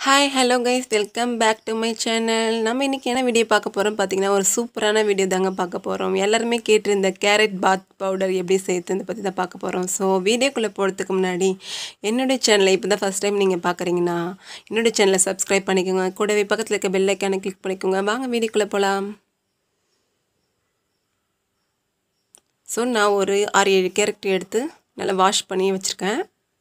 hi hello guys welcome back to my channel நம்ம இன்றைக்கி என்ன வீடியோ பார்க்க போகிறோம் பார்த்தீங்கன்னா ஒரு சூப்பரான வீடியோ தாங்க பார்க்க போகிறோம் எல்லாருமே கேட்டிருந்த கேரட் பாத் பவுடர் எப்படி செய்யுதுன்னு பற்றி தான் பார்க்க போகிறோம் ஸோ வீடியோக்குள்ளே போகிறதுக்கு முன்னாடி என்னுடைய சேனலை இப்போ தான் ஃபஸ்ட் டைம் நீங்கள் பார்க்குறீங்கன்னா என்னுடைய சேனலை சப்ஸ்கிரைப் பண்ணிக்கோங்க கூடவே பக்கத்தில் இருக்க பெல் ஐக்கானை கிளிக் பண்ணிக்கோங்க வாங்க வீடியோக்குள்ளே போகலாம் ஸோ நான் ஒரு ஆறு ஏழு கேரட் எடுத்து நல்லா வாஷ் பண்ணி வச்சுருக்கேன்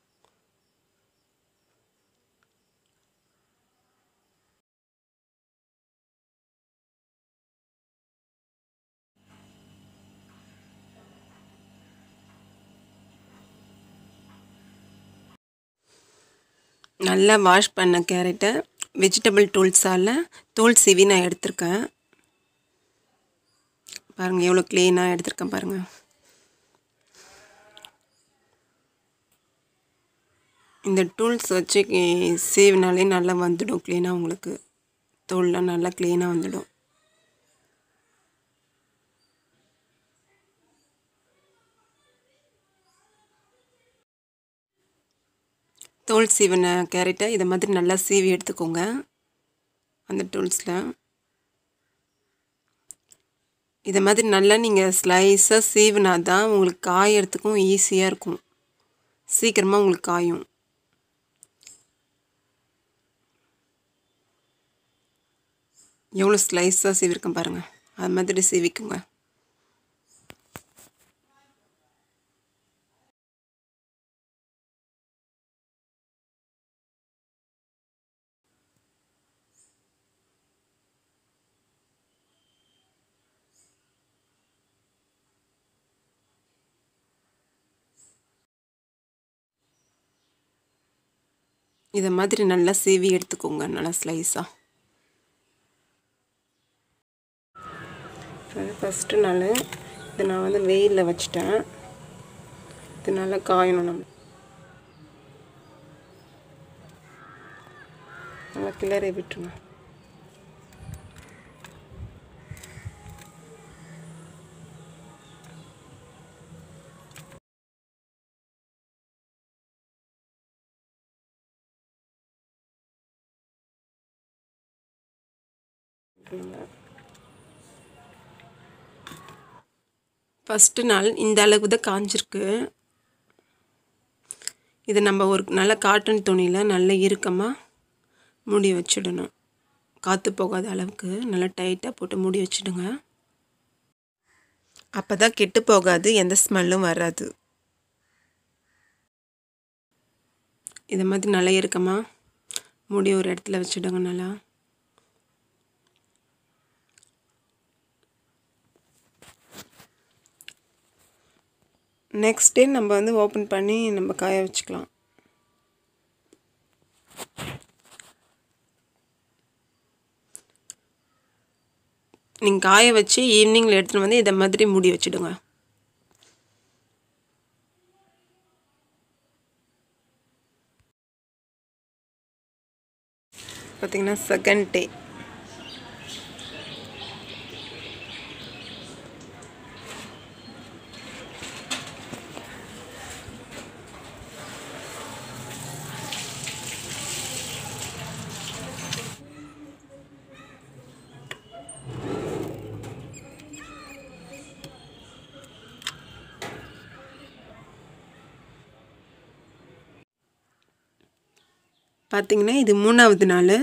நல்லா வாஷ் பண்ண கேரட்டை வெஜிடபிள் டூல்ஸால் தோல் சீவி நான் எடுத்திருக்கேன் பாருங்கள் எவ்வளோ க்ளீனாக எடுத்திருக்கேன் பாருங்கள் இந்த டூல்ஸ் வச்சு சீவினாலே நல்லா வந்துடும் க்ளீனாக உங்களுக்கு தோல்லாம் நல்லா க்ளீனாக வந்துடும் தோல் சீவின கேரட்டை இதை மாதிரி நல்லா சீவி எடுத்துக்கோங்க அந்த டூல்ஸில் இதை மாதிரி நல்லா நீங்கள் ஸ்லைஸாக சீவினா தான் உங்களுக்கு காயறதுக்கும் ஈஸியாக இருக்கும் சீக்கிரமாக உங்களுக்கு காயும் எவ்வளோ ஸ்லைஸாக சீவிருக்கேன் பாருங்கள் அது மாதிரி சீவிக்குங்க இதை மாதிரி நல்லா சீவி எடுத்துக்கோங்க நல்லா ஸ்லைஸாக ஃபஸ்ட்டு நாள் இதை நான் வந்து வெயிலில் வச்சுட்டேன் இது நல்லா காயணும் நம்ம நல்லா கிளறி விட்டுருங்க ஃபஸ்ட்டு நாள் இந்த அளவுக்கு தான் காஞ்சிருக்கு இதை நம்ம ஒரு நல்ல காட்டன் துணியில் நல்ல இறுக்கமாக மூடி வச்சிடணும் காற்று போகாத அளவுக்கு நல்லா டைட்டாக போட்டு மூடி வச்சிடுங்க அப்போ தான் கெட்டு போகாது எந்த ஸ்மெல்லும் வராது இதை மாதிரி நல்லா இறுக்கமாக மூடி ஒரு இடத்துல வச்சிடுங்க நல்லா நெக்ஸ்ட் டே நம்ம வந்து ஓப்பன் பண்ணி நம்ம காய வச்சுக்கலாம் நீங்கள் காய வச்சு ஈவினிங்கில் எடுத்துகிட்டு வந்து இதை மாதிரி மூடி வச்சுடுங்க பார்த்திங்கன்னா செகண்ட் டே பார்த்திங்கன்னா இது மூணாவது நாள்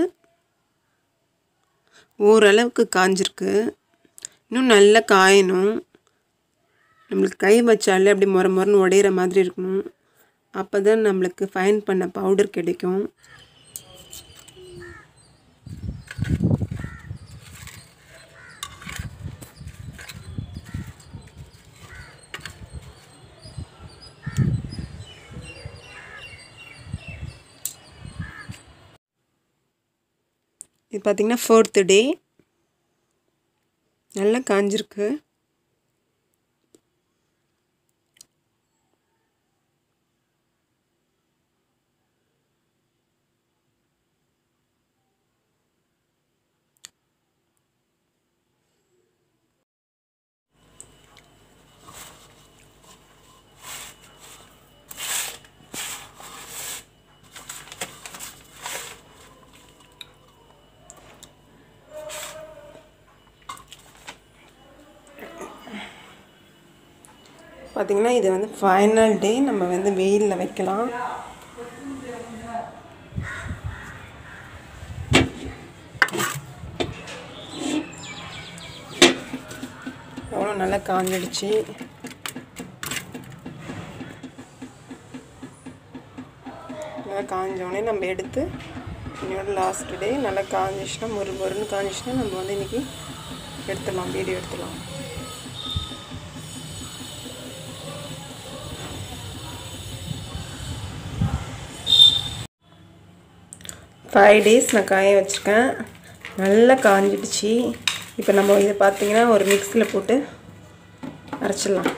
ஓரளவுக்கு காஞ்சிருக்கு இன்னும் நல்லா காயணும் நம்மளுக்கு கை வச்சாலே அப்படி முற முறன்னு உடையிற மாதிரி இருக்கணும் அப்போ தான் நம்மளுக்கு ஃபைன் பண்ண பவுடர் கிடைக்கும் இது பார்த்திங்கன்னா ஃபோர்த்து டே நல்லா காஞ்சிருக்கு பார்த்திங்கன்னா இது வந்து ஃபைனல் டே நம்ம வந்து வெயிலில் வைக்கலாம் எவ்வளோ நல்லா காஞ்சிடுச்சு நல்லா காஞ்சோடனே நம்ம எடுத்து இன்னோட லாஸ்ட் டே நல்லா காஞ்சிச்சுன்னா மொறு மொறுன்னு காஞ்சிச்சுன்னா நம்ம வந்து இன்றைக்கி எடுத்துடலாம் வீடியோ எடுத்துடலாம் ஃபைவ் டேஸ் நான் காய வச்சுருக்கேன் நல்லா காஞ்சிடுச்சு இப்போ நம்ம இதை பார்த்தீங்கன்னா ஒரு மிக்ஸியில் போட்டு அரைச்சிடலாம்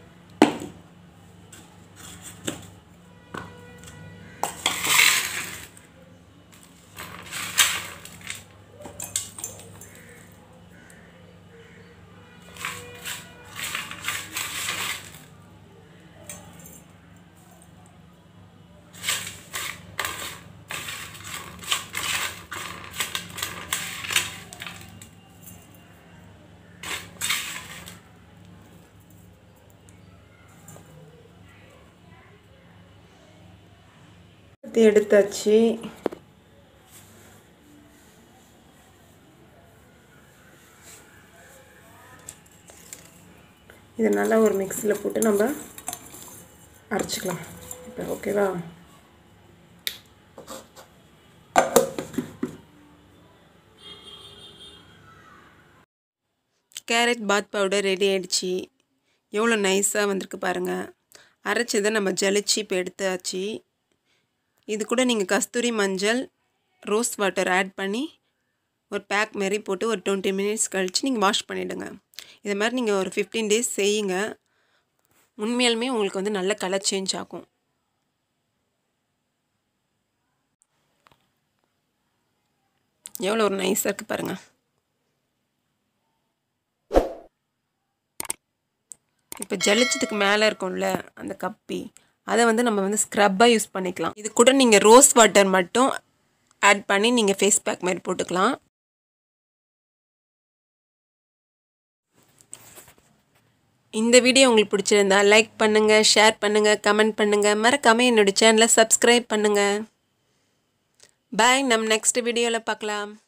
இது எடுத்தாச்சு இதை நல்லா ஒரு மிக்ஸியில் போட்டு நம்ம அரைச்சிக்கலாம் இப்போ ஓகேவா கேரட் பாத் பவுடர் ரெடி ஆகிடுச்சு எவ்வளோ நைஸாக வந்திருக்கு பாருங்கள் அரைச்சதை நம்ம ஜலிச்சு இப்போ எடுத்தாச்சு இது கூட நீங்கள் கஸ்தூரி மஞ்சள் ரோஸ் வாட்டர் ஆட் பண்ணி ஒரு பேக் மாரி போட்டு ஒரு டுவெண்ட்டி மினிட்ஸ் கழித்து நீங்கள் வாஷ் பண்ணிவிடுங்க இது மாதிரி நீங்கள் ஒரு ஃபிஃப்டீன் டேஸ் செய்யுங்க உண்மையாலுமே உங்களுக்கு வந்து நல்ல கலர் சேஞ்ச் ஆகும் எவ்வளோ ஒரு நைஸாக இருக்குது பாருங்கள் இப்போ ஜலிச்சதுக்கு மேலே இருக்கும்ல அந்த கப்பி அதை வந்து நம்ம வந்து ஸ்க்ரப்பாக யூஸ் பண்ணிக்கலாம் இது கூட நீங்கள் ரோஸ் வாட்டர் மட்டும் ஆட் பண்ணி நீங்கள் ஃபேஸ் பேக் மாதிரி போட்டுக்கலாம் இந்த வீடியோ உங்களுக்கு பிடிச்சிருந்தா லைக் பண்ணுங்கள் ஷேர் பண்ணுங்கள் கமெண்ட் பண்ணுங்கள் மறக்காமல் என்னோடய சேனலை சப்ஸ்கிரைப் பண்ணுங்கள் பாய் நம்ம நெக்ஸ்ட் வீடியோவில் பார்க்கலாம்